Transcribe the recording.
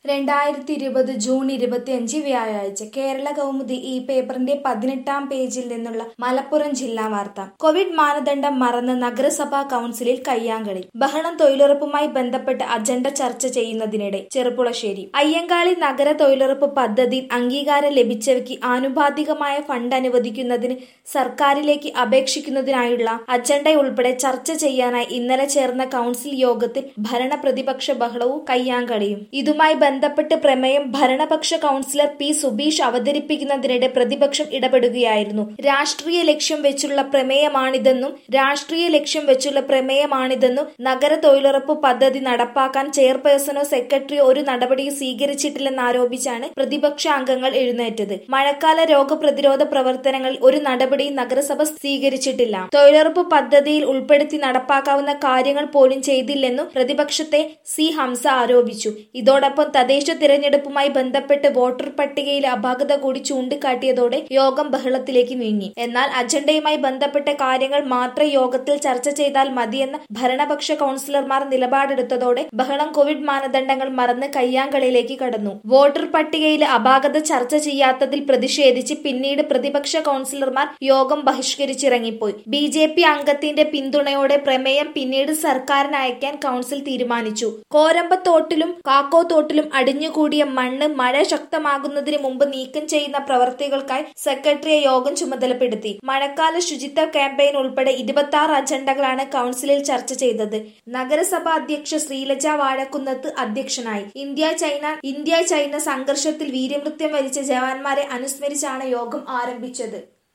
രണ്ടായിരത്തി ഇരുപത് ജൂൺ ഇരുപത്തിയഞ്ച് വ്യാഴാഴ്ച കേരള കൗമുദി ഈ പേപ്പറിന്റെ പതിനെട്ടാം പേജിൽ നിന്നുള്ള മലപ്പുറം ജില്ലാ വാർത്ത കോവിഡ് മാനദണ്ഡം മറന്ന് നഗരസഭാ കൌൺസിലിൽ കയ്യാങ്കളി ബഹളം തൊഴിലുറപ്പുമായി ബന്ധപ്പെട്ട് അജണ്ട ചർച്ച ചെയ്യുന്നതിനിടെ ചെറുപ്പുളശ്ശേരി അയ്യങ്കാളി നഗര തൊഴിലുറപ്പ് പദ്ധതിയിൽ അംഗീകാരം ലഭിച്ചവയ്ക്ക് ആനുപാതികമായ ഫണ്ട് അനുവദിക്കുന്നതിന് സർക്കാരിലേക്ക് അപേക്ഷിക്കുന്നതിനായുള്ള അജണ്ട ഉൾപ്പെടെ ചർച്ച ചെയ്യാനായി ഇന്നലെ ചേർന്ന കൌൺസിൽ യോഗത്തിൽ ഭരണ പ്രതിപക്ഷ ബഹളവും കയ്യാങ്കളിയും ഇതുമായി ബന്ധപ്പെട്ട് പ്രമേയം ഭരണപക്ഷ കൌൺസിലർ പി സുബീഷ് അവതരിപ്പിക്കുന്നതിനിടെ പ്രതിപക്ഷം ഇടപെടുകയായിരുന്നു രാഷ്ട്രീയ ലക്ഷ്യം വെച്ചുള്ള പ്രമേയമാണിതെന്നും രാഷ്ട്രീയ ലക്ഷ്യം വെച്ചുള്ള പ്രമേയമാണിതെന്നും നഗര തൊഴിലുറപ്പ് പദ്ധതി നടപ്പാക്കാൻ ചെയർപേഴ്സണോ സെക്രട്ടറിയോ ഒരു നടപടിയും സ്വീകരിച്ചിട്ടില്ലെന്നാരോപിച്ചാണ് പ്രതിപക്ഷ അംഗങ്ങൾ എഴുന്നേറ്റത് മഴക്കാല രോഗപ്രതിരോധ പ്രവർത്തനങ്ങളിൽ ഒരു നടപടിയും നഗരസഭ സ്വീകരിച്ചിട്ടില്ല തൊഴിലുറപ്പ് പദ്ധതിയിൽ ഉൾപ്പെടുത്തി നടപ്പാക്കാവുന്ന കാര്യങ്ങൾ പോലും ചെയ്തില്ലെന്നും പ്രതിപക്ഷത്തെ സി ഹംസ ആരോപിച്ചു ഇതോടൊപ്പം തദ്ദേശ തിരഞ്ഞെടുപ്പുമായി ബന്ധപ്പെട്ട് വോട്ടർ പട്ടികയിലെ അപാകത കൂടി ചൂണ്ടിക്കാട്ടിയതോടെ യോഗം ബഹളത്തിലേക്ക് നീങ്ങി എന്നാൽ അജണ്ടയുമായി ബന്ധപ്പെട്ട കാര്യങ്ങൾ മാത്രം യോഗത്തിൽ ചർച്ച ചെയ്താൽ മതിയെന്ന ഭരണപക്ഷ കൌൺസിലർമാർ നിലപാടെടുത്തതോടെ ബഹളം കോവിഡ് മാനദണ്ഡങ്ങൾ മറന്ന് കയ്യാങ്കളിയിലേക്ക് കടന്നു വോട്ടർ പട്ടികയിലെ അപാകത ചർച്ച ചെയ്യാത്തതിൽ പ്രതിഷേധിച്ച് പിന്നീട് പ്രതിപക്ഷ കൌൺസിലർമാർ യോഗം ബഹിഷ്കരിച്ചിറങ്ങിപ്പോയി ബി ജെ പി അംഗത്തിന്റെ പിന്തുണയോടെ പ്രമേയം പിന്നീട് സർക്കാരിന് അയക്കാൻ കൌൺസിൽ തീരുമാനിച്ചു കോരമ്പത്തോട്ടിലും കാക്കോത്തോട്ടിലും അടിഞ്ഞുകൂടിയ മണ്ണ് മഴ ശക്തമാകുന്നതിന് മുമ്പ് നീക്കം ചെയ്യുന്ന പ്രവർത്തികൾക്കായി സെക്രട്ടറിയെ യോഗം ചുമതലപ്പെടുത്തി മഴക്കാല ശുചിത്വ ക്യാമ്പയിൻ ഉൾപ്പെടെ ഇരുപത്തി ആറ് അജണ്ടകളാണ് കൌൺസിലിൽ ചർച്ച ചെയ്തത് നഗരസഭാ അധ്യക്ഷ ശ്രീലജ വാഴക്കുന്നത്ത് അധ്യക്ഷനായി ഇന്ത്യ ചൈന ഇന്ത്യ ചൈന സംഘർഷത്തിൽ വീരമൃത്യം വരിച്ച ജവാന്മാരെ അനുസ്മരിച്ചാണ് യോഗം ആരംഭിച്ചത്